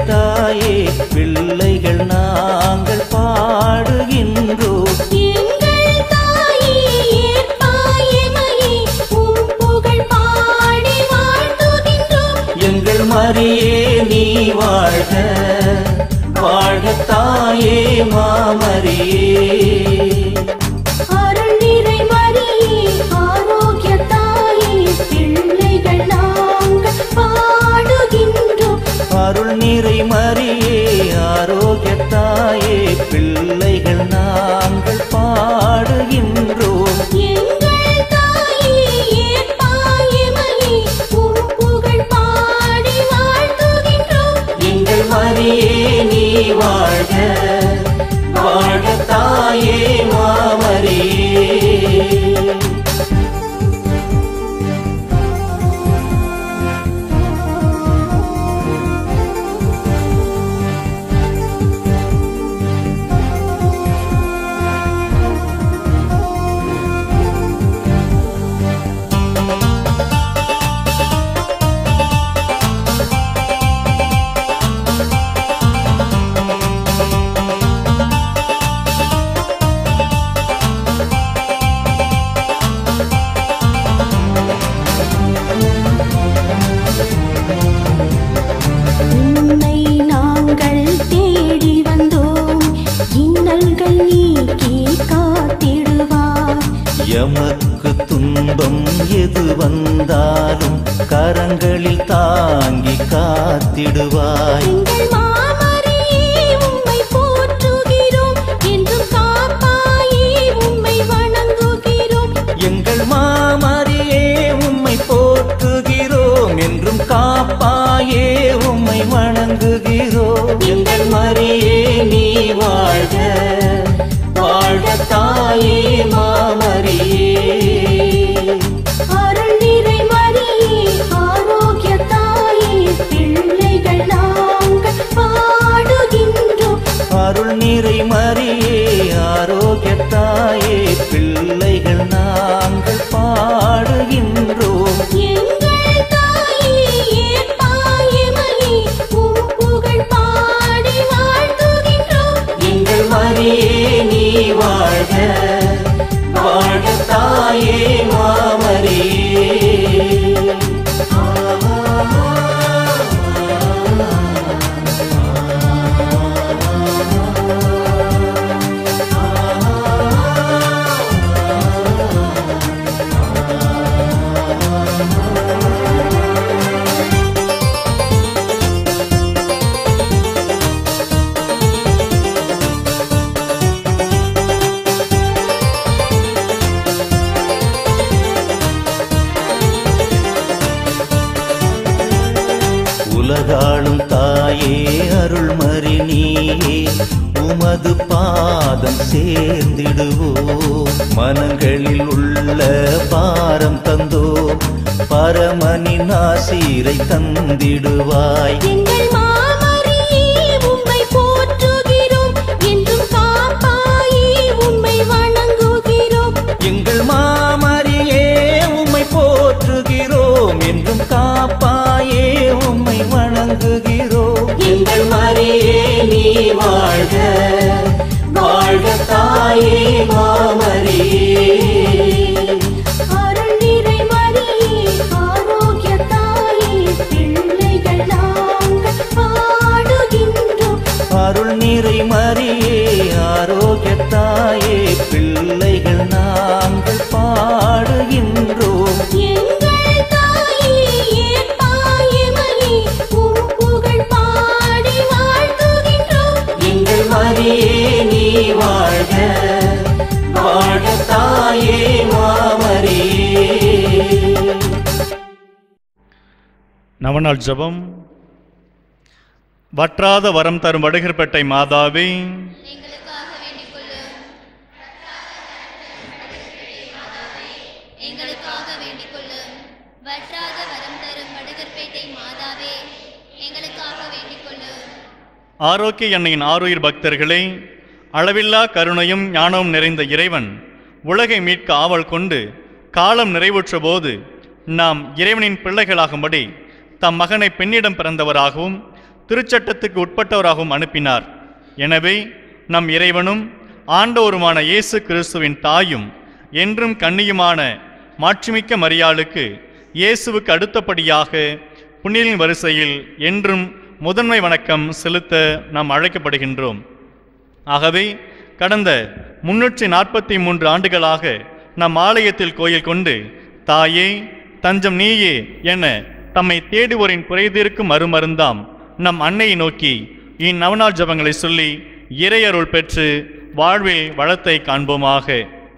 தாயே பிள்ளைகள் நாங்கள் பாடுகின்றோம் எங்கள் தாயே ஏற்பாயமையே உம் புகழ் பாடி வாழ்த்துகின்றோம் எங்கள் மரியே நீ வாழ்க வாழ்க தாயே மாமரியே அருள் நிறை மரியே ஆரோக்கிய தாயே பிள்ளைகள் நாங்கள் பாடுகின்றோம் அருள் நிறை மரியே ஆரோக்கிய தாயே பிள்ளைகள் நாங்கள் பாடுகின்றோம் எங்கள் தாயே ஏற்பாயமையே உம் புகழ் பாடி வாழ்த்துகின்றோம் எங்கள் மரியே நீ வாழ்க வாழ்க தாயே மாமரியே உன்னை நாங்கள் தேடி வந்தோம் இன்னல்கள் நீக்கி காத்திடுவார் எமக்கு துன்பம் எது வந்தாலும் கரங்களில் தாங்கி காத்திடுவாய் எங்கள் மாமரியே உம்மை போற்றுகிறோம் என்றும் காப்பாயே உம்மை வணங்குகிறோம் எங்கள் மாமரியே உம்மை போற்றுகிறோம் என்றும் காப்பாயே உம்மை வணங்குகிறோம் எங்கள் மரியே நீ வாழ்க வாழ்க தாயே மாமரியே அருள் நிறை மரியே ஆரோக்கிய தாயே பிள்ளைகள் நாங்கள் பாடுகின்றோம் அருள் நிறை மரியே ஆரோக்கிய தாயே பிள்ளைகள் நாங்கள் பாடுகின்றோம் எங்கள் தாயே ஏற்பாயமையே உம் புகழ் பாடி வாழ்த்துகின்றோம் எங்கள் மரியே நீ வாழ்க வாழ்க தாயே மாமரியே உலகாளும் தாயே அருள்மறி நீயே உமது பாதம் சேர்ந்திடுவோம் மனங்களில் உள்ள பாரம் தந்தோ பரமனின் ஆசீரை தந்திடுவாய் எங்கள் மாமரியே உம்மை போற்றுகிறோம் என்றும் காப்பாயே உம்மை வணங்குகிறோம் எங்கள் மாமரியே உம்மை போற்றுகிறோம் என்றும் காப்பாயே உம்மை வணங்குகிறோம் எங்கள் மரியே நீ வாழ்க வாழ்க தாயே மாமரியே அருள் நிறை மரியே ஆரோக்கிய தாயே பிள்ளைகள் நாங்கள் பாடுகின்றோம் அருள் நிறை மரியே ஆரோக்கிய தாயே பிள்ளைகள் நாங்கள் பாடுகின்றோம் எங்கள் தாயே ஏற்பாயமையே உம் புகழ் பாடி வாழ்த்துகின்றோம் எங்கள் மரியே நீ வாழ்க வாழ்க தாயே மாமரியே நவநாள் ஜெபம் வற்றாத வரம் தரும் வடுகர்பேட்டை மாதாவே எங்களுக்காக வேண்டிக் கொள்ளும் எங்களுக்காக வேண்டிக் கொள்ளும் வற்றாத வரம் தரும் வடுகர்பேட்டை மாதாவே எங்களுக்காக வேண்டிக் கொள்ளும் ஆரோக்கிய எண்ணெயின் ஆருயிர் பக்தர்களே அளவில்லா கருணையும் ஞானமும் நிறைந்த இறைவன் உலகை மீட்க ஆவல் கொண்டு காலம் நிறைவுற்ற போது நாம் இறைவனின் பிள்ளைகளாகும்படி தம் மகனை பெண்ணிடம் பிறந்தவராகவும் திருச்சட்டத்துக்கு உட்பட்டவராகவும் அனுப்பினார் எனவே நம் இறைவனும் ஆண்டவருமான இயேசு கிறிஸ்துவின் தாயும் என்றும் கன்னியுமான மாட்சிமிக்க மரியாளுக்கு இயேசுவுக்கு அடுத்தபடியாக புண்ணியலின் வரிசையில் என்றும் முதன்மை வணக்கம் செலுத்த நாம் அழைக்கப்படுகின்றோம் ஆகவே கடந்த முன்னூற்றி நாற்பத்தி மூன்று ஆண்டுகளாக நம் ஆலயத்தில் கோயில் கொண்டு தாயே தஞ்சம் நீயே என தம்மை தேடுவோரின் குறைதீர்க்கும் மறுமருந்தாம் நம் அன்னையை நோக்கி இந்நவநாள் ஜபங்களை சொல்லி இறையருள் பெற்று வாழ்வில் வளத்தை காண்போமாக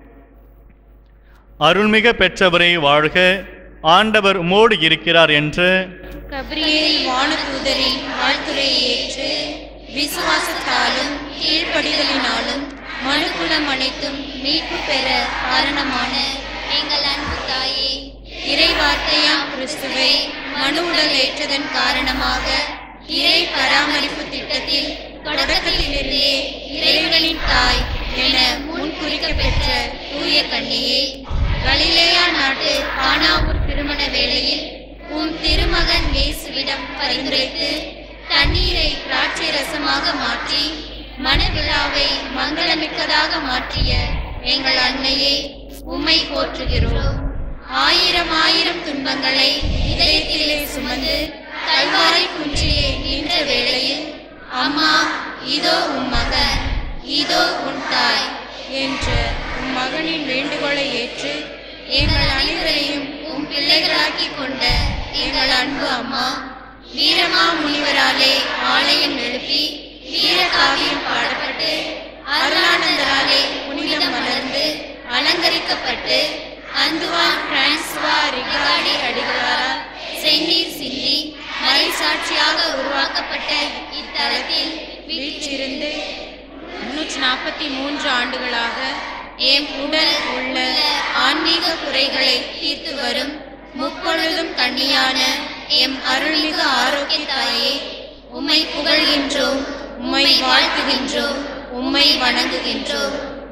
அருள்மிக பெற்றவரை வாழ்க ஆண்டவர் உமோடு இருக்கிறார் என்று கபிரியேல் வானதூதரின் வாழ்த்துரையை ஏற்று விசுவாசத்தாலும் கீழ்ப்படிதலினாலும் மனுக்குலம் அனைத்தும் மீட்பு பெற காரணமான எங்கள் அன்பு தாயே இறைவார்த்தையாம் கிறிஸ்துவை மனு உடல் ஏற்றதன் காரணமாக இறை பராமரிப்பு திட்டத்தில் தொடக்கத்திலிருந்தே இறைவனின் தாய் என முன்குறிக்கப்பெற்ற தூய கன்னியே கலிலேயா நாட்டு கானாவூர் திருமண வேளையில் உன் திருமகன் இயேசுவிடம் பரிந்துரைத்து தண்ணீரை திராட்சை ரசமாக மாற்றி மணவிழாவை மங்களமிக்கதாக மாற்றிய எங்கள் அன்னையே உம்மை போற்றுகிறோம் ஆயிரம் ஆயிரம் துன்பங்களை இதயத்திலே சுமந்து கல்வாரை குன்றிலே நின்ற வேளையில் அம்மா இதோ உன் மகன் இதோ உன் தாய் என்ற உன் மகனின் வேண்டுகோளை ஏற்று எங்கள் அனைவரையும் உன் பிள்ளைகளாக்கி கொண்ட எங்கள் அன்பு அம்மா வீரமா முனிவராலே ஆலயம் எழுப்பி வீரகாவியம் பாடப்பட்டு அருளானந்தராலே புனிதம் மலர்ந்து அலங்கரிக்கப்பட்டு அந்துவான் பிரான்சுவா ரிகாடி அடிகளாரால் செந்நீர் சிந்தி மறைசாட்சியாக உருவாக்கப்பட்ட இத்தலத்தில் வீற்றிருந்து முன்னூற்றி நாற்பத்தி மூன்று ஆண்டுகளாக எம் உடல் உள்ள ஆன்மீக குறைகளை தீர்த்து வரும் முப்பொழுதும் கண்ணியான எம் அருள்மிகு ஆரோக்கிய தாயே உம்மை புகழ்கின்றோம் உம்மை வாழ்த்துகின்றோம் உம்மை வணங்குகின்றோம்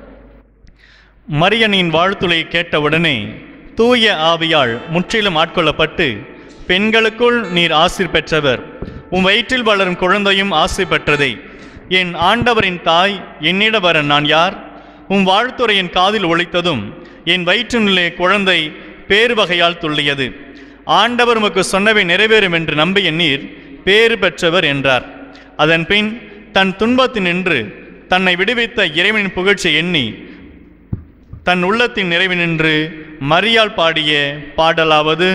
மரியனின் வாழ்த்துளை கேட்டவுடனே தூய ஆவியால் முற்றிலும் ஆட்கொள்ளப்பட்டு பெண்களுக்குள் நீர் ஆசிர் பெற்றவர் உம் வயிற்றில் வளரும் குழந்தையும் ஆசை பெற்றதே என் ஆண்டவரின் தாய் என்னிட வர நான் யார் உம் வாழ்த்துறை என் காதில் ஒலித்ததும் என் வயிற்றினுள்ளே குழந்தை பேறு வகையால் துள்ளியது ஆண்டவர் உமக்கு சொன்னவை நிறைவேறும் என்று நம்பிய நீர் பேறு பெற்றவர் என்றார் அதன்பின் தன் துன்பத்தினின்று தன்னை விடுவித்த இறைவனின் புகழ்ச்சி எண்ணி தன் உள்ளத்தின் நிறைவினின்று மரியாள் பாடிய பாடலாவது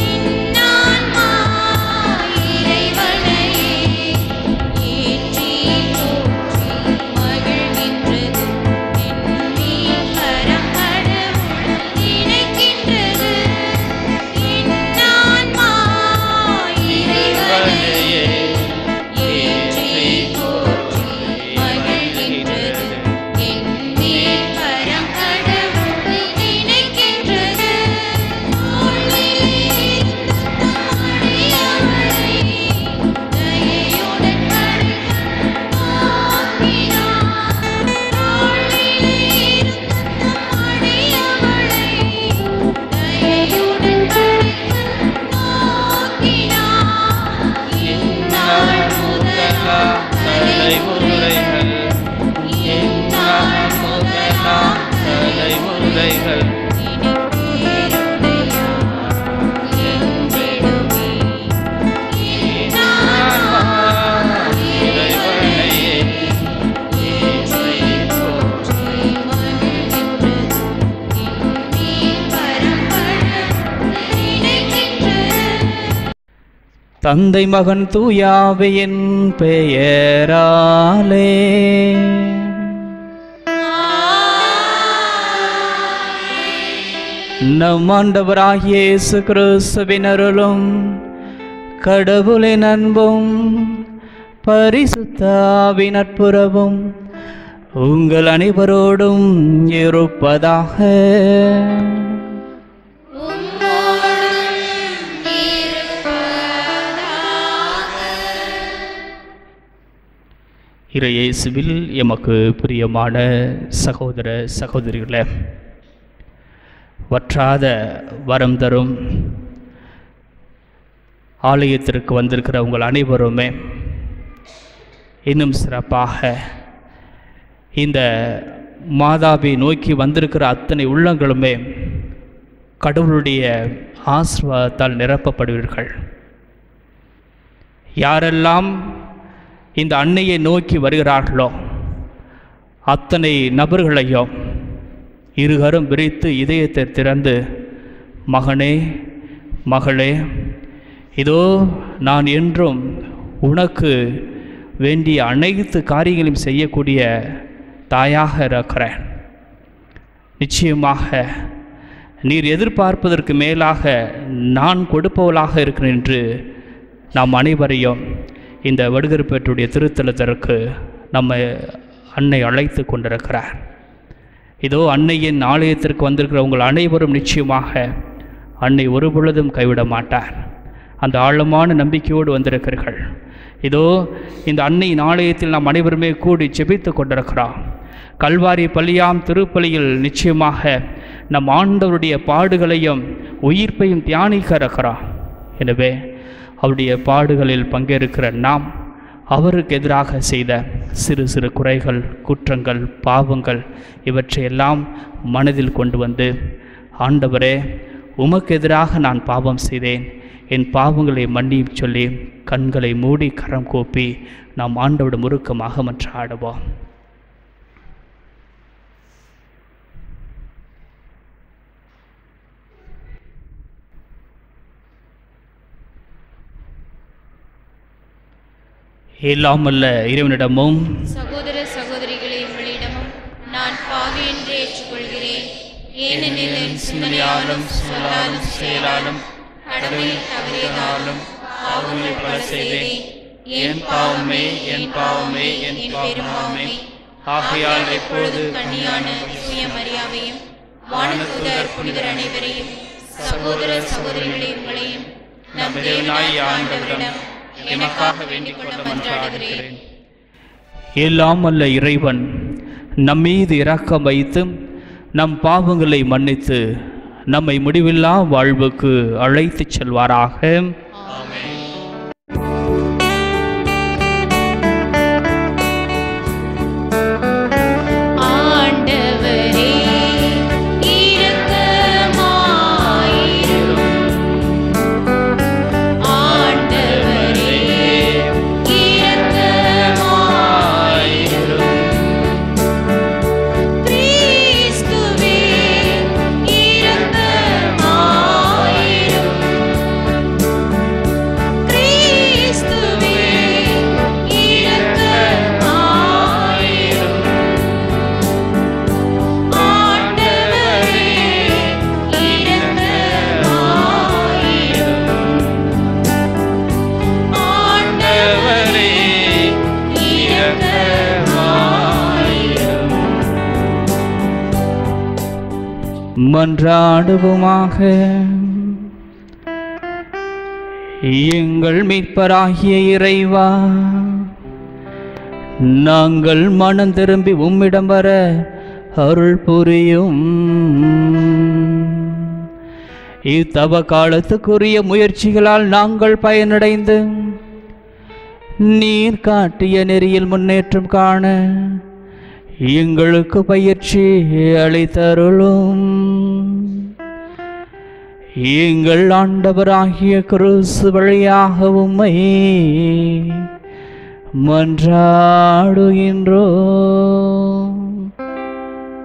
தலைமுறைகள் என்னார் முதலாம் தலைமுறைகள் இறைவனையே இயேசுவை போற்றி தந்தை மகன் தூயாவையின் பெயராலே நம் ஆண்டவராகிய இயேசு கிறிஸ்துவின் அருளும் கடவுளின் அன்பும் பரிசுத்தாவின் நட்புறவும் உங்கள் அனைவரோடும் இருப்பதாக இறையேசுவில் எமக்கு பிரியமான சகோதர சகோதரிகளே வற்றாத வரம் தரும் ஆலயத்திற்கு வந்திருக்கிற உங்கள் அனைவருமே இன்னும் சிறப்பாக இந்த மாதாவை நோக்கி வந்திருக்கிற அத்தனை உள்ளங்களுமே கடவுளுடைய ஆசிர்வாதத்தால் நிரப்பப்படுவீர்கள் யாரெல்லாம் இந்த அன்னையை நோக்கி வருகிறார்களோ அத்தனை நபர்களையும் இருகரம் விரித்து இதயத்தை திறந்து மகனே மகளே இதோ நான் என்றும் உனக்கு வேண்டிய அனைத்து காரியங்களையும் செய்யக்கூடிய தாயாக இருக்கிறேன் நிச்சயமாக நீர் எதிர்பார்ப்பதற்கு மேலாக நான் கொடுப்பவளாக இருக்கிறேன் என்று நாம் அனைவரையும் இந்த வடுகர்பேட்டுடைய திருத்தலத்திற்கு நம்ம அன்னை அழைத்து கொண்டிருக்கிறார் இதோ அன்னையின் ஆலயத்திற்கு வந்திருக்கிற உங்கள் அனைவரும் நிச்சயமாக அன்னை ஒரு பொழுதும் கைவிட மாட்டார் அந்த ஆழமான நம்பிக்கையோடு வந்திருக்கிறீர்கள் இதோ இந்த அன்னையின் ஆலயத்தில் நாம் அனைவருமே கூடி ஜெபித்து கொண்டிருக்கிறோம் கல்வாரி பள்ளியாம் திருப்பலியில் நிச்சயமாக நம் ஆண்டவருடைய பாடுகளையும் உயிர்ப்பையும் தியானிக்க இருக்கிறோம் எனவே அவருடைய பாடுகளில் பங்கேற்கிற நாம் அவருக்கு எதிராக செய்த சிறு சிறு குறைகள் குற்றங்கள் பாவங்கள் இவற்றையெல்லாம் மனதில் கொண்டு வந்து ஆண்டவரே உமக்கு எதிராக நான் பாவம் செய்தேன் என் பாவங்களை மன்னியும் சொல்லி கண்களை மூடி கரம் கூப்பி நாம் ஆண்டவோட முறுக்கமாக மன்றாடுவோம் எல்லாம் அல்ல இறைவனிடமும் சகோதர சகோதரிகளே உங்களிடமும் நான் பாவி என்று ஏற்றுக்கொள்கிறேன் ஏனெனில் என் சிந்தனையாலும் சொல்லாலும் செயலாலும் கடவுளில் தவறியதாலும் பாவங்களை பல செய்தேன் என் பாவமே என் பாவமே என் பெரும்பாவமே ஆகையால் எப்பொழுது கண்ணியான தூய மரியாதையும் வானதூதர் புனிதர் அனைவரையும் சகோதர சகோதரிகளே உங்களையும் நம் தேவனாய் ஆண்டவரிடம் எமக்காக வேண்டிக் கொள்ள மன்றாடுகிறேன் எல்லாம் அல்ல இறைவன் நம் மீது இரக்கம் வைத்து நம் பாவங்களை மன்னித்து நம்மை முடிவில்லா வாழ்வுக்கு அழைத்துச் செல்வாராக ஆண்டவரே இரக்கமாயிரும் ஆண்டவரே இரக்கமாயிரும் கிறிஸ்துவே இரக்கமாயிரும் கிறிஸ்துவே இரக்கமாயிரும் ஆண்டவரே இரக்கமாயிரும் ஆண்டவரே இரக்கமாயிரும் மன்றாடுவோமாக எங்கள் மீட்பராகிய இறைவா நாங்கள் மனம் திரும்பி உம்மிடம் வர அருள் புரியும் இத்தவ காலத்துக்குரிய முயற்சிகளால் நாங்கள் பயனடைந்து நீர் காட்டிய நெறியில் முன்னேற்றம் காண எங்களுக்கு பயிற்சி அளித்தருளும் எங்கள் ஆண்டவராகிய கிறிஸ்து வழியாக உம்மை மன்றாடுகின்றோம்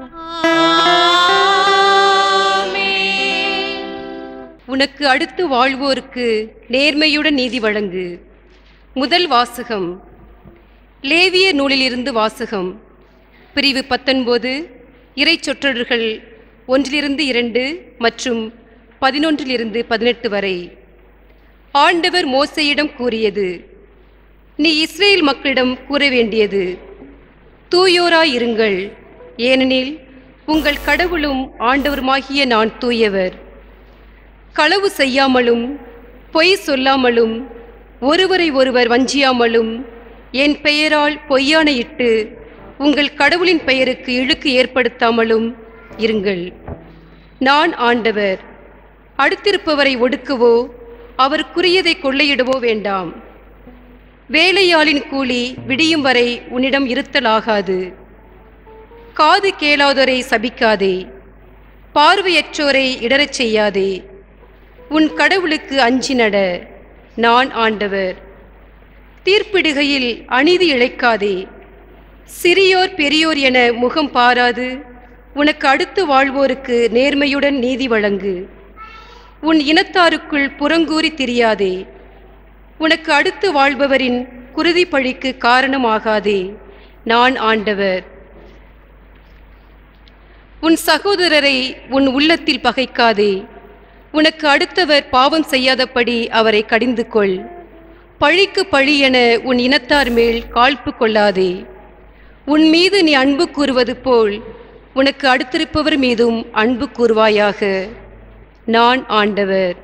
உனக்கு அடுத்து வாழ்வோருக்கு நேர்மையுடன் நீதி வழங்கு முதல் வாசகம் லேவிய நூலிலிருந்து வாசகம் பிரிவு பத்தொன்பது இறை சொற்றொடர்கள் ஒன்றிலிருந்து இரண்டு மற்றும் பதினொன்றிலிருந்து பதினெட்டு வரை ஆண்டவர் மோசையிடம் கூறியது நீ இஸ்ரேல் மக்களிடம் கூற வேண்டியது தூயோராயிருங்கள் ஏனெனில் உங்கள் கடவுளும் ஆண்டவருமாகிய நான் தூயவர் களவு செய்யாமலும் பொய் சொல்லாமலும் ஒருவரை ஒருவர் வஞ்சியாமலும் என் பெயரால் பொய்யானையிட்டு உங்கள் கடவுளின் பெயருக்கு இழுக்கு ஏற்படுத்தாமலும் இருங்கள் நான் ஆண்டவர் அடுத்திருப்பவரை ஒடுக்கவோ அவருக்குரியதை கொள்ளையிடவோ வேண்டாம் வேலையாளின் கூலி விடியும் வரை உன்னிடம் இருத்தலாகாது காது கேளாதோரை சபிக்காதே பார்வையற்றோரை இடறச் செய்யாதே உன் கடவுளுக்கு அஞ்சி நட நான் ஆண்டவர் தீர்ப்பிடுகையில் அநீதி இழைக்காதே சிறியோர் பெரியோர் என முகம் பாராது உனக்கு அடுத்து வாழ்வோருக்கு நேர்மையுடன் நீதி வழங்கு உன் இனத்தாருக்குள் புறங்கூறி திரியாதே உனக்கு அடுத்து வாழ்பவரின் குருதி பழிக்கு காரணமாகாதே நான் ஆண்டவர் உன் சகோதரரை உன் உள்ளத்தில் பகைக்காதே உனக்கு அடுத்தவர் பாவம் செய்யாதபடி அவரை கடிந்து கொள் பழிக்கு பழி என உன் இனத்தார் மேல் காழ்ப்பு கொள்ளாதே உன் மீது நீ அன்பு கூறுவது போல் உனக்கு அடுத்திருப்பவர் மீதும் அன்பு கூறுவாயாக நான் ஆண்டவர்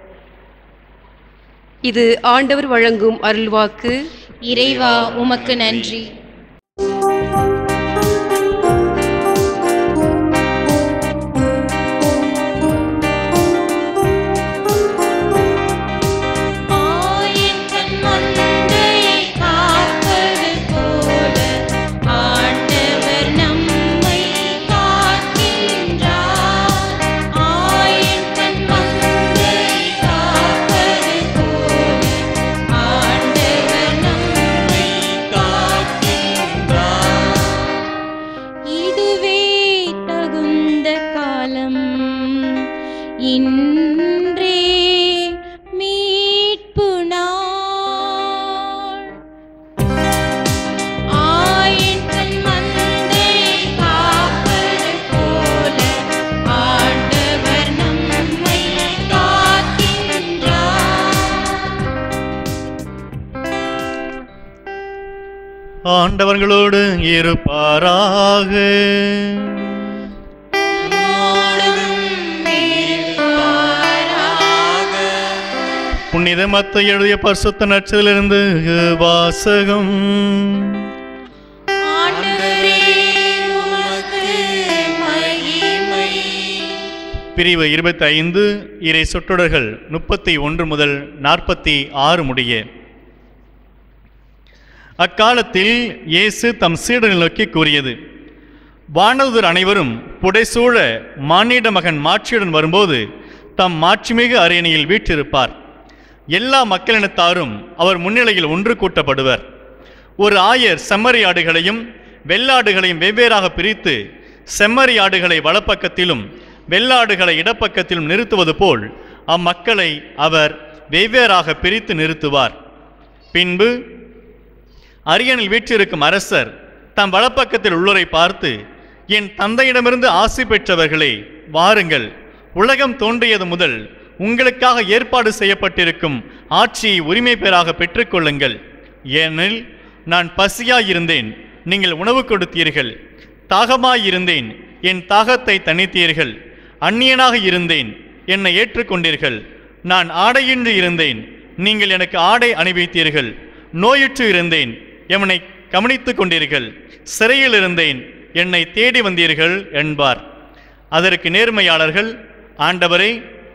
இது ஆண்டவர் வழங்கும் அருள்வாக்கு இறைவா உமக்கு நன்றி ஆயின் தன் மந்தையை காப்பது போல ஆண்டவர் நம்மை காக்கின்றார் ஆயின் தன் மந்தையை காப்பது போல ஆண்டவர் நம்மை காக்கின்றார் இதுவே தகுந்த காலம் இன்றே மீட்பு நாள் ஆயின் தன் மந்தையை காப்பது போல ஆண்டவர் நம்மை காக்கின்றார் ஆண்டவர்களோடு இருப்பாராக புனித மத்த எழுதிய பரிசுத்த நட்சத்திலிருந்து வாசகம் ஆண்டவரே உமக்கு மகிமை பிரிவு இருபத்தி ஐந்து இறை சொற்றொடர்கள் முப்பத்தி ஒன்று முதல் நாற்பத்தி ஆறு முடிய அக்காலத்தில் இயேசு தம் சீடரை நோக்கி கூறியது வானதூர் அனைவரும் புடைசூழ மானிட மகன் மாட்சியுடன் வரும்போது தம் மாட்சிமிகு அரியணையில் வீற்றிருப்பார் எல்லா மக்களினத்தாரும் அவர் முன்னிலையில் ஒன்று கூட்டப்படுவர் ஒரு ஆயர் செம்மறி ஆடுகளையும் வெள்ளாடுகளையும் வெவ்வேறாக பிரித்து செம்மறி ஆடுகளை வலப்பக்கத்திலும் வெள்ளாடுகளை இடப்பக்கத்திலும் நிறுத்துவது போல் அம்மக்களை அவர் வெவ்வேறாக பிரித்து நிறுத்துவார் பின்பு அரியணில் வீற்றிருக்கும் அரசர் தம் வலப்பக்கத்தில் உள்ளோரை பார்த்து என் தந்தையிடமிருந்து ஆசி பெற்றவர்களே வாருங்கள் உலகம் தோன்றியது முதல் உங்களுக்காக ஏற்பாடு செய்யப்பட்டிருக்கும் ஆட்சியை உரிமை பெறாக பெற்றுக்கொள்ளுங்கள் ஏனெனில் நான் பசியாயிருந்தேன் நீங்கள் உணவு கொடுத்தீர்கள் தாகமாயிருந்தேன் என் தாகத்தை தணித்தீர்கள் அந்நியனாக இருந்தேன் என்னை ஏற்றுக்கொண்டீர்கள் நான் ஆடையின்றி இருந்தேன் நீங்கள் எனக்கு ஆடை அணிவித்தீர்கள் நோயுற்று இருந்தேன் எவனை கவனித்துக் கொண்டீர்கள் சிறையில் இருந்தேன் என்னை தேடி வந்தீர்கள் என்பார் அதற்கு நேர்மையாளர்கள் ஆண்டவரே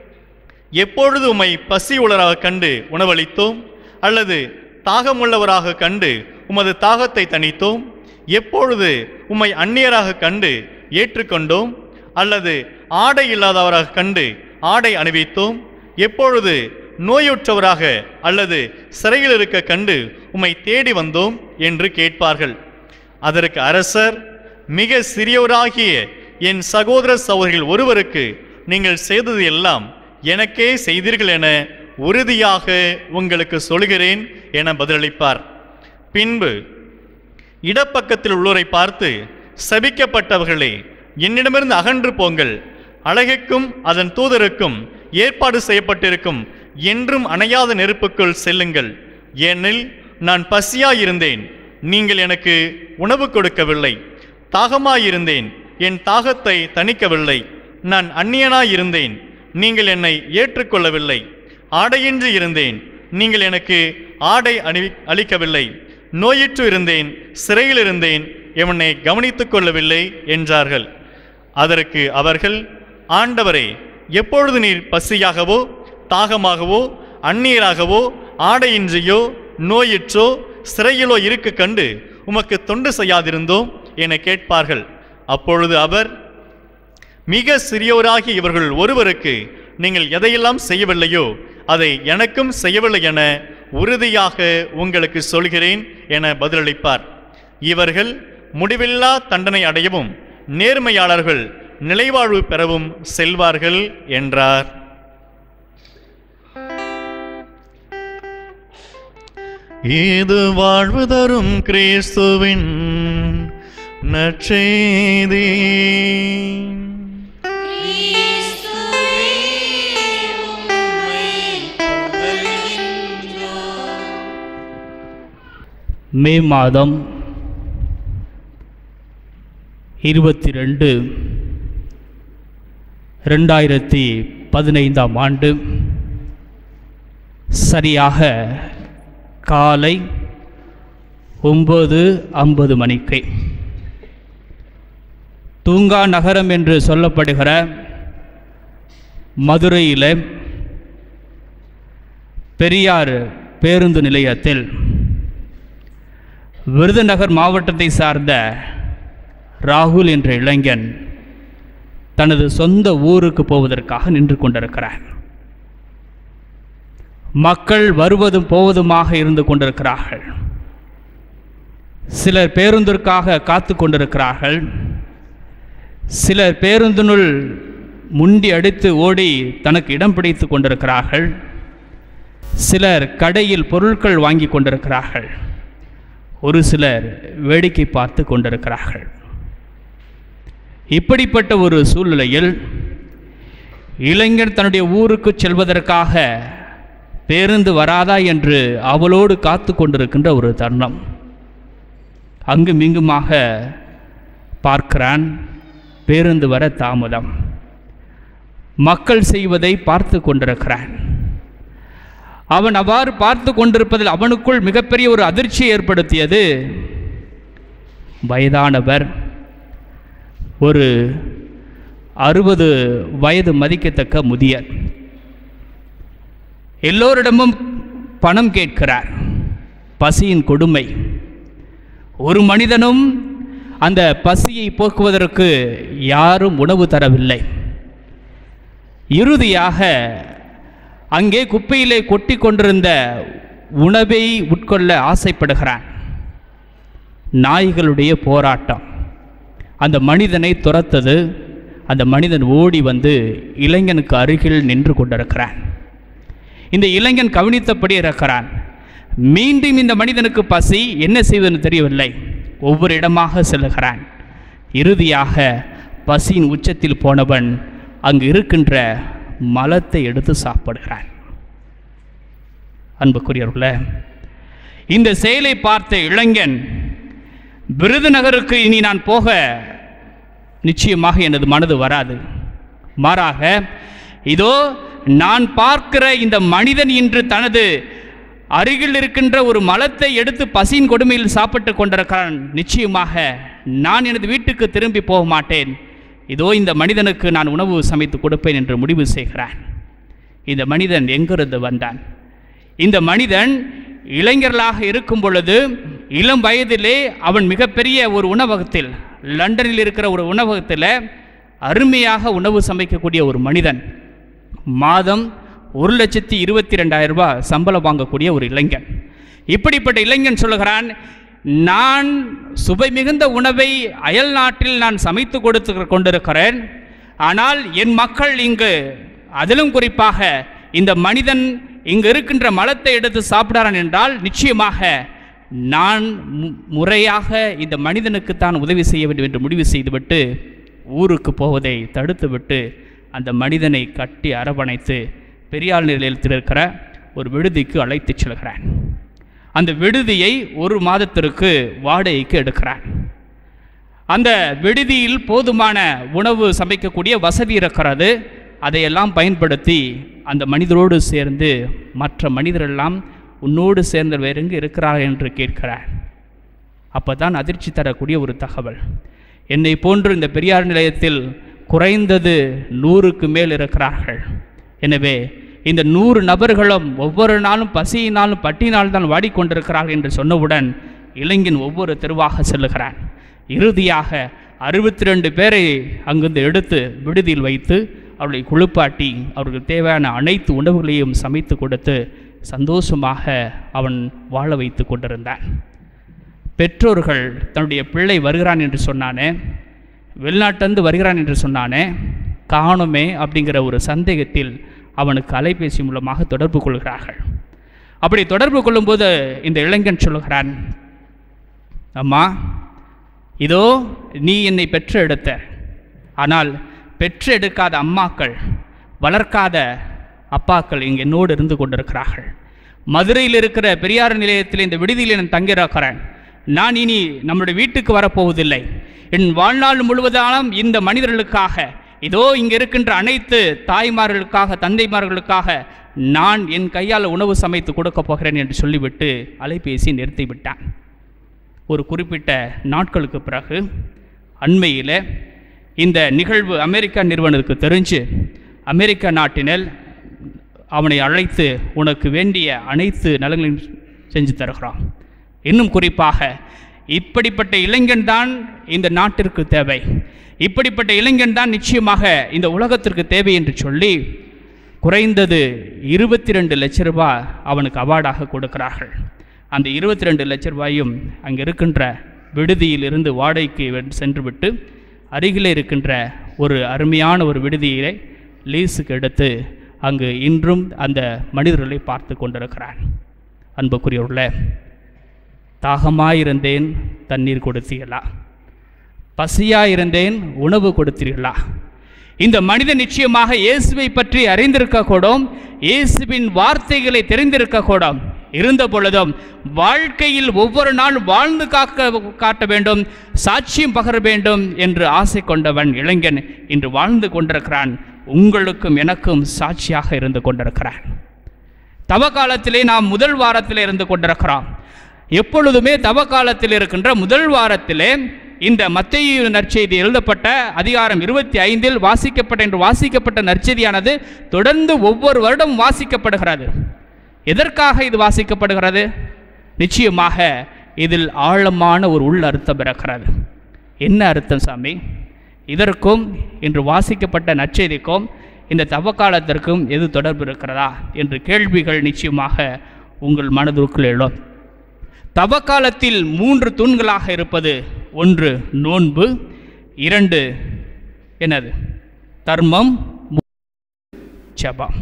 எப்பொழுது உம்மை பசி உளராக கண்டு உணவளித்தோம் அல்லது தாகமுள்ளவராக கண்டு உமது தாகத்தை தணித்தோம் எப்பொழுது உம்மை அந்நியராக கண்டு ஏற்றுக்கொண்டோம் அல்லது ஆடை இல்லாதவராக கண்டு ஆடை அணிவித்தோம் எப்பொழுது நோயுற்றவராக அல்லது சிறையில் இருக்க கண்டு உம்மை தேடி வந்தோம் என்று கேட்பார்கள் அதற்கு அரசர் மிக சிறியவராகிய என் சகோதர சகோதரிகள் ஒருவருக்கு நீங்கள் செய்தது எல்லாம் எனக்கே செய்தீர்கள் என உறுதியாக உங்களுக்கு சொல்கிறேன் என பதிலளிப்பார் பின்பு இடப்பக்கத்தில் உள்ளோரை பார்த்து சபிக்கப்பட்டவர்களே என்னிடமிருந்து அகன்று போங்கள் அழகுக்கும் அதன் தூதருக்கும் ஏற்பாடு செய்யப்பட்டிருக்கும் என்றும் அணையாத நெருப்புக்குள் செல்லுங்கள் ஏனெனில் நான் பசியாயிருந்தேன் நீங்கள் எனக்கு உணவு கொடுக்கவில்லை தாகமாயிருந்தேன் என் தாகத்தை தணிக்கவில்லை நான் அந்நியனாயிருந்தேன் நீங்கள் என்னை ஏற்றுக்கொள்ளவில்லை ஆடையின்றி இருந்தேன் நீங்கள் எனக்கு ஆடை அணி அளிக்கவில்லை நோயுற்று இருந்தேன் சிறையில் இருந்தேன் எவனை கவனித்துக் கொள்ளவில்லை என்றார்கள் அதற்கு அவர்கள் ஆண்டவரே எப்பொழுது நீர் பசியாகவோ தாகமாகவோ அந்நீராகவோ ஆடையின்றியோ நோயுற்றோ சிறையிலோ இருக்க கண்டு உமக்கு தொண்டு செய்யாதிருந்தோம் என கேட்பார்கள் அப்பொழுது அவர் மிக சிறியோராகிய இவர்கள் ஒருவருக்கு நீங்கள் எதையெல்லாம் செய்யவில்லையோ அதை எனக்கும் செய்யவில்லை என உறுதியாக உங்களுக்கு சொல்கிறேன் என பதிலளிப்பார் இவர்கள் முடிவில்லா தண்டனை அடையவும் நேர்மையாளர்கள் நிலைவாழ்வு பெறவும் செல்வார்கள் என்றார் இது வாழ்வு தரும் கிறிஸ்துவின் நற்செய்தி கிறிஸ்துவே உம்மை புகழ்கின்றோம் மே மாதம் இருபத்தி ரெண்டு ரெண்டாயிரத்தி பதினைந்தாம் ஆண்டு சரியாக காலை ஒம்பது ஐம்பது மணிக்கு தூங்கா நகரம் என்று சொல்லப்படுகிற மதுரையில் பெரியார் பேருந்து நிலையத்தில் விருதுநகர் மாவட்டத்தை சார்ந்த ராகுல் என்ற இளைஞன் தனது சொந்த ஊருக்கு போவதற்காக நின்று கொண்டிருக்கிறார் மக்கள் வருவதும் போவதுமாக இருந்து கொண்டிருக்கிறார்கள் சிலர் பேருந்திற்காக காத்து கொண்டிருக்கிறார்கள் சிலர் பேருந்தினுள் முண்டி அடித்து ஓடி தனக்கு இடம் பிடித்து கொண்டிருக்கிறார்கள் சிலர் கடையில் பொருட்கள் வாங்கி கொண்டிருக்கிறார்கள் ஒரு சிலர் வேடிக்கை பார்த்து கொண்டிருக்கிறார்கள் இப்படிப்பட்ட ஒரு சூழ்நிலையில் இளைஞர் தன்னுடைய ஊருக்கு செல்வதற்காக பேருந்து வராதா என்று அவளோடு காத்து கொண்டிருக்கின்ற ஒரு தருணம் அங்கும் இங்குமாக பார்க்கிறான் பேருந்து வர தாமதம் மக்கள் செய்வதை பார்த்து கொண்டிருக்கிறான் அவன் அவ்வாறு பார்த்து கொண்டிருப்பதில் அவனுக்குள் மிகப்பெரிய ஒரு அதிர்ச்சியை ஏற்படுத்தியது வயதானவர் ஒரு அறுபது வயது மதிக்கத்தக்க முதியர் எல்லோரிடமும் பணம் கேட்கிறார் பசியின் கொடுமை ஒரு மனிதனும் அந்த பசியை போக்குவதற்கு யாரும் உணவு தரவில்லை இறுதியாக அங்கே குப்பையிலே கொட்டி கொண்டிருந்த உணவை உட்கொள்ள ஆசைப்படுகிறான் நாய்களுடைய போராட்டம் அந்த மனிதனை துரத்தது அந்த மனிதன் ஓடி வந்து இளைஞனுக்கு அருகில் நின்று கொண்டிருக்கிறான் இந்த இளைஞன் கவனித்தபடி இருக்கிறான் மீண்டும் இந்த மனிதனுக்கு பசி என்ன செய்வதுன்னு தெரியவில்லை ஒவ்வொரு இடமாக செல்லுகிறான் இறுதியாக பசியின் உச்சத்தில் போனவன் அங்கு இருக்கின்ற மலத்தை எடுத்து சாப்பிடுகிறான் அன்புக்குரியவர்களே இந்த செயலை பார்த்த இளைஞன் விருதுநகருக்கு இனி நான் போக நிச்சயமாக எனது மனது வராது மாறாக இதோ நான் பார்க்கிற இந்த மனிதன் இன்று தனது அருகில் இருக்கின்ற ஒரு மலத்தை எடுத்து பசியின் கொடுமையில் சாப்பிட்டு கொண்டிருக்கிறான் நிச்சயமாக நான் எனது வீட்டுக்கு திரும்பி போக மாட்டேன் இதோ இந்த மனிதனுக்கு நான் உணவு சமைத்து கொடுப்பேன் என்று முடிவு செய்கிறான் இந்த மனிதன் எங்கிருந்து வந்தான் இந்த மனிதன் இளைஞர்களாக இருக்கும் பொழுது இளம் வயதிலே அவன் மிகப்பெரிய ஒரு உணவகத்தில் லண்டனில் இருக்கிற ஒரு உணவகத்தில் அருமையாக உணவு சமைக்கக்கூடிய ஒரு மனிதன் மாதம் ஒரு லட்சத்தி இருபத்தி ரெண்டாயிரம் ரூபாய் சம்பளம் வாங்கக்கூடிய ஒரு இளைஞன் இப்படிப்பட்ட இளைஞன் சொல்லுகிறான் நான் சுவை மிகுந்த உணவை அயல் நாட்டில் நான் சமைத்து கொடுத்து கொண்டிருக்கிறேன் ஆனால் என் மக்கள் இங்கு அதிலும் குறிப்பாக இந்த மனிதன் இங்கு இருக்கின்ற மலத்தை எடுத்து சாப்பிடாரான் என்றால் நிச்சயமாக நான் மு- முறையாக இந்த மனிதனுக்கு தான் உதவி செய்ய வேண்டும் என்று முடிவு செய்துவிட்டு ஊருக்கு போவதை தடுத்துவிட்டு அந்த மனிதனை கட்டி அரவணைத்து பெரியார் நிலையத்தில் இருக்கிற ஒரு விடுதிக்கு அழைத்துச் செல்கிறான் அந்த விடுதியை ஒரு மாதத்திற்கு வாடகைக்கு எடுக்கிறான் அந்த விடுதியில் போதுமான உணவு சமைக்கக்கூடிய வசதி இருக்கிறது அதையெல்லாம் பயன்படுத்தி அந்த மனிதரோடு சேர்ந்து மற்ற மனிதரெல்லாம் உன்னோடு சேர்ந்த வேறு எங்கு இருக்கிறார்கள் என்று கேட்கிறார் அப்போ தான் அதிர்ச்சி தரக்கூடிய ஒரு தகவல் என்னை போன்று இந்த பெரியார் நிலையத்தில் குறைந்தது நூறுக்கு மேல் இருக்கிறார்கள் எனவே இந்த நூறு நபர்களும் ஒவ்வொரு நாளும் பசியினாலும் பட்டினாலும் தான் வாடிக்கொண்டிருக்கிறார்கள் என்று சொன்னவுடன் இளைஞன் ஒவ்வொரு தெருவாக செல்லுகிறான் இறுதியாக அறுபத்தி ரெண்டு பேரை அங்கிருந்து எடுத்து விடுதியில் வைத்து அவர்களை குளிப்பாட்டி அவர்களுக்கு தேவையான அனைத்து உணவுகளையும் சமைத்து கொடுத்து சந்தோஷமாக அவன் வாழ வைத்து கொண்டிருந்தான் பெற்றோர்கள் தன்னுடைய பிள்ளை வருகிறான் என்று சொன்னானே வெளிநாட்டிலிருந்து வருகிறான் என்று சொன்னானே காணுமே அப்படிங்கிற ஒரு சந்தேகத்தில் அவனுக்கு அலைபேசி மூலமாக தொடர்பு கொள்கிறார்கள் அப்படி தொடர்பு கொள்ளும்போது இந்த இளைஞன் சொல்லுகிறான் அம்மா இதோ நீ என்னை பெற்று எடுத்த ஆனால் பெற்று எடுக்காத அம்மாக்கள் வளர்க்காத அப்பாக்கள் இங்கே என்னோடு இருந்து கொண்டிருக்கிறார்கள் மதுரையில் இருக்கிற பெரியார் நிலையத்தில் இந்த விடுதியில் நான் தங்கியிருக்கிறேன் நான் இனி நம்முடைய வீட்டுக்கு வரப்போவதில்லை என் வாழ்நாள் முழுவதாலும் இந்த மனிதர்களுக்காக இதோ இங்கே இருக்கின்ற அனைத்து தாய்மார்களுக்காக தந்தைமார்களுக்காக நான் என் கையால் உணவு சமைத்து கொடுக்கப் போகிறேன் என்று சொல்லிவிட்டு அலைபேசி நிறுத்திவிட்டான் ஒரு குறிப்பிட்ட நாட்களுக்கு பிறகு அண்மையில் இந்த நிகழ்வு அமெரிக்கா நிறுவனத்துக்கு தெரிஞ்சு அமெரிக்க நாட்டினர் அவனை அழைத்து உனக்கு வேண்டிய அனைத்து நலங்களையும் செஞ்சு தருகிறான் இன்னும் குறிப்பாக இப்படிப்பட்ட இளைஞன் தான் இந்த நாட்டிற்கு தேவை இப்படிப்பட்ட இளைஞன் தான் நிச்சயமாக இந்த உலகத்திற்கு தேவை என்று சொல்லி குறைந்தது இருபத்தி ரெண்டு லட்ச ரூபாய் அவனுக்கு அவார்டாக கொடுக்கிறார்கள் அந்த இருபத்தி ரெண்டு லட்ச ரூபாயும் அங்கே இருக்கின்ற விடுதியில் இருந்து வாடகைக்கு வெ- சென்றுவிட்டு அருகிலே இருக்கின்ற ஒரு அருமையான ஒரு விடுதியை லீஸுக்கு எடுத்து அங்கு இன்றும் அந்த மனிதர்களை பார்த்து கொண்டிருக்கிறான் அன்புக்குரியவர்களே தாகமாயிருந்தேன் தண்ணீர் கொடுத்தீர்களா பசியாயிருந்தேன் உணவு கொடுத்தீர்களா இந்த மனிதன் நிச்சயமாக இயேசுவை பற்றி அறிந்திருக்கக்கூடும் இயேசுவின் வார்த்தைகளை தெரிந்திருக்கக்கூடும் இருந்த பொழுதும் வாழ்க்கையில் ஒவ்வொரு நாள் வாழ்ந்து காக்க காட்ட வேண்டும் சாட்சியம் பகர வேண்டும் என்று ஆசை கொண்டவன் இளைஞன் இன்று வாழ்ந்து கொண்டிருக்கிறான் உங்களுக்கும் எனக்கும் சாட்சியாக இருந்து கொண்டிருக்கிறான் தவ காலத்திலே நாம் முதல் வாரத்தில் இருந்து கொண்டிருக்கிறோம் எப்பொழுதுமே தவ காலத்தில் இருக்கின்ற முதல் வாரத்திலே இந்த மத்தேயு நற்செய்தி எழுதப்பட்ட அதிகாரம் இருபத்தி ஐந்தில் வாசிக்கப்பட்ட என்று வாசிக்கப்பட்ட நற்செய்தியானது தொடர்ந்து ஒவ்வொரு வருடம் வாசிக்கப்படுகிறது எதற்காக இது வாசிக்கப்படுகிறது நிச்சயமாக இதில் ஆழமான ஒரு உள் அர்த்தம் இருக்கிறது என்ன அர்த்தம் சாமி இதற்கும் இன்று வாசிக்கப்பட்ட நற்செய்திக்கும் இந்த தவக்காலத்திற்கும் எது தொடர்பு இருக்கிறதா என்று கேள்விகள் நிச்சயமாக உங்கள் மனதிற்குள் எழும் தவக்காலத்தில் மூன்று தூண்களாக இருப்பது ஒன்று நோன்பு இரண்டு என்னது தர்மம் மூ- ஜெபம்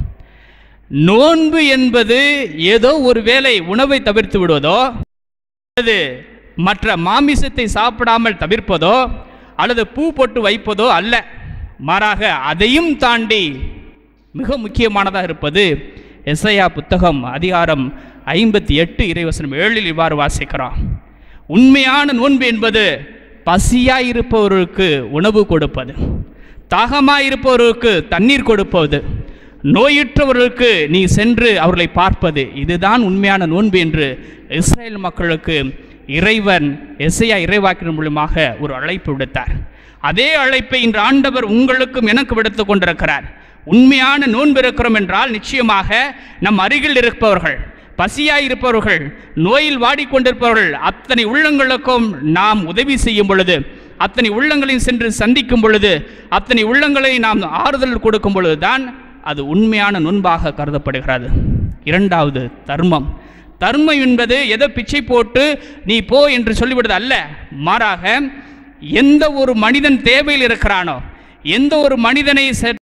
நோன்பு என்பது ஏதோ ஒரு வேளை உணவை தவிர்த்து விடுவதோ அல்லது மற்ற மாமிசத்தை சாப்பிடாமல் தவிர்ப்பதோ அல்லது பூ போட்டு வைப்பதோ அல்ல மாறாக அதையும் தாண்டி மிக முக்கியமானதாக இருப்பது எஸ்ஐயா புத்தகம் அதிகாரம் ஐம்பத்தி எட்டு இறைவசனம் ஏழில் இவ்வாறு வாசிக்கிறோம் உண்மையான நோன்பு என்பது பசியாயிருப்பவர்களுக்கு உணவு கொடுப்பது தாகமாயிருப்பவர்களுக்கு தண்ணீர் கொடுப்பது நோயுற்றவர்களுக்கு நீ சென்று அவர்களை பார்ப்பது இதுதான் உண்மையான நோன்பு என்று இஸ்ரேல் மக்களுக்கு இறைவன் எஸ்ஐயா இறைவாக்கின் மூலமாக ஒரு அழைப்பு விடுத்தார் அதே அழைப்பை இன்று ஆண்டவர் உங்களுக்கும் எனக்கு விடுத்துக் கொண்டிருக்கிறார் உண்மையான நோன்பு இருக்கிறோம் என்றால் நிச்சயமாக நம் அருகில் இருப்பவர்கள் பசியாய் இருப்பவர்கள் நோயில் வாடிக்கொண்டிருப்பவர்கள் அத்தனை உள்ளங்களுக்கும் நாம் உதவி செய்யும் பொழுது அத்தனை உள்ளங்களையும் சென்று சந்திக்கும் பொழுது அத்தனை உள்ளங்களை நாம் ஆறுதல் கொடுக்கும் பொழுதுதான் அது உண்மையான நோன்பாக கருதப்படுகிறது இரண்டாவது தர்மம் தர்மம் என்பது எதோ பிச்சை போட்டு நீ போ என்று சொல்லிவிடுவது அல்ல மாறாக எந்த ஒரு மனிதன் தேவையில் இருக்கிறானோ எந்த ஒரு மனிதனை செ-